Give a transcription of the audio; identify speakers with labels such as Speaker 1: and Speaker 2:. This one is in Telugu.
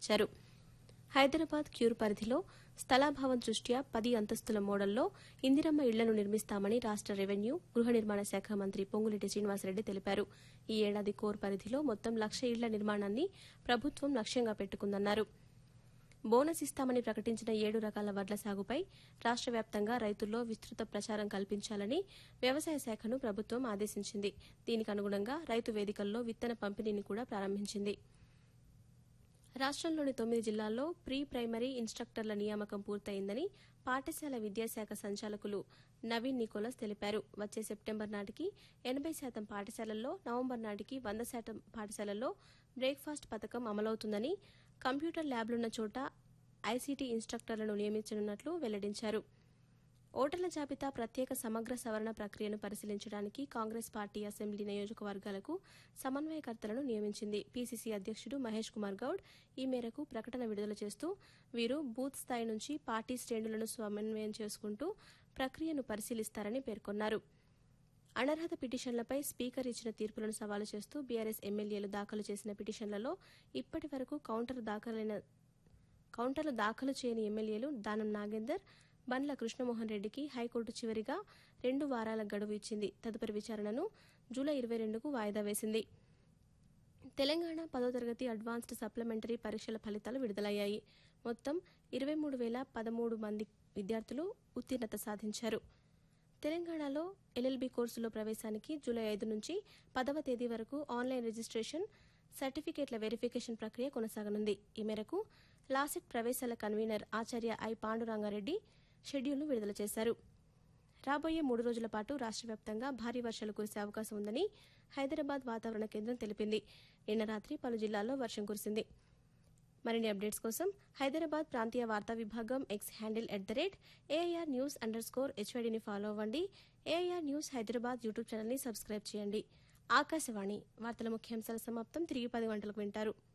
Speaker 1: ఇచ్చారు హైదరాబాద్ క్యూర్ పరిధిలో స్థలాభావం దృష్ట్యా పది అంతస్తుల మోడల్లో ఇందిరమ్మ ఇళ్లను నిర్మిస్తామని రాష్ట రెవెన్యూ గృహ నిర్మాణ శాఖ మంత్రి పొంగులేటి శ్రీనివాసరెడ్డి తెలిపారు ఈ ఏడాది కోర్ పరిధిలో మొత్తం లక్ష ఇళ్ల నిర్మాణాన్ని ప్రభుత్వం లక్ష్యంగా పెట్టుకుందన్నారు బోనస్ ఇస్తామని ప్రకటించిన ఏడు రకాల వడ్ల సాగుపై రాష్ట వ్యాప్తంగా రైతుల్లో విస్తృత ప్రచారం కల్పించాలని వ్యవసాయ శాఖను ప్రభుత్వం ఆదేశించింది దీనికి అనుగుణంగా రైతు వేదికల్లో విత్తన పంపిణీని కూడా ప్రారంభించింది రాష్ట్రంలోని తొమ్మిది జిల్లాల్లో ప్రీ ప్రైమరీ ఇన్స్ట్రక్టర్ల నియామకం పూర్తయిందని పాఠశాల విద్యాశాఖ సంచాలకులు నవీన్ నికోలస్ తెలిపారు వచ్చే సెప్టెంబర్ నాటికి ఎనబై శాతం పాఠశాలల్లో నవంబర్ నాటికి వంద శాతం పాఠశాలల్లో బ్రేక్ఫాస్ట్ పథకం అమలవుతుందని కంప్యూటర్ ల్యాబ్లున్న చోట ఐసీటీ ఇన్స్ట్రక్టర్లను నియమించనున్నట్లు వెల్లడించారు ఓటర్ల జాబితా ప్రత్యేక సమగ్ర సవరణ ప్రక్రియను పరిశీలించడానికి కాంగ్రెస్ పార్టీ అసెంబ్లీ నియోజకవర్గాలకు సమన్వయకర్తలను నియమించింది పీసీసీ అధ్యక్షుడు మహేష్ కుమార్ గౌడ్ ఈ మేరకు ప్రకటన విడుదల చేస్తూ వీరు బూత్ స్థాయి నుంచి పార్టీ శ్రేణులను సమన్వయం చేసుకుంటూ ప్రక్రియను పరిశీలిస్తారని పేర్కొన్నారు అనర్హత పిటిషన్లపై స్పీకర్ ఇచ్చిన తీర్పులను సవాలు చేస్తూ బీఆర్ఎస్ ఎమ్మెల్యేలు దాఖలు చేసిన పిటిషన్లలో ఇప్పటి వరకు కౌంటర్ దాఖలైన కౌంటర్లు దాఖలు చేయని ఎమ్మెల్యేలు దానం నాగేందర్ బండ్ల కృష్ణమోహన్ రెడ్డికి హైకోర్టు చివరిగా రెండు వారాల గడువు ఇచ్చింది తదుపరి విచారణను జూలై ఇరవై రెండుకు వాయిదా వేసింది తెలంగాణ పదో తరగతి అడ్వాన్స్డ్ సప్లిమెంటరీ పరీక్షల ఫలితాలు విడుదలయ్యాయి మొత్తం ఇరవై మూడు వేల పదమూడు మంది విద్యార్థులు ఉత్తీర్ణత సాధించారు తెలంగాణలో ఎల్ఎల్బి కోర్సులో ప్రవేశానికి జూలై ఐదు నుంచి పదవ తేదీ వరకు ఆన్లైన్ రిజిస్ట్రేషన్ సర్టిఫికేట్ల వెరిఫికేషన్ ప్రక్రియ కొనసాగనుంది ఈ మేరకు లాసెట్ ప్రవేశాల కన్వీనర్ ఆచార్య ఐ పాండురంగారెడ్డి షెడ్యూల్ను విడుదల చేశారు రాబోయే మూడు రోజుల పాటు రాష్ట్ర వ్యాప్తంగా భారీ వర్షాలు కురిసే అవకాశం ఉందని హైదరాబాద్ వాతావరణ కేంద్రం తెలిపింది నిన్న రాత్రి పలు జిల్లాల్లో వర్షం కురిసింది మరిన్ని అప్డేట్స్ కోసం హైదరాబాద్ ప్రాంతీయ వార్తా విభాగం X handle at the rate AIR news underscore హెచ్వైడిని ఫాలో అవ్వండి ఏఐఆర్ న్యూస్ హైదరాబాద్ యూట్యూబ్ ఛానల్ని సబ్స్క్రైబ్ చేయండి ఆకాశవాణి వార్తల ముఖ్యాంశాల సమాప్తం తిరిగి పది గంటలకు వింటారు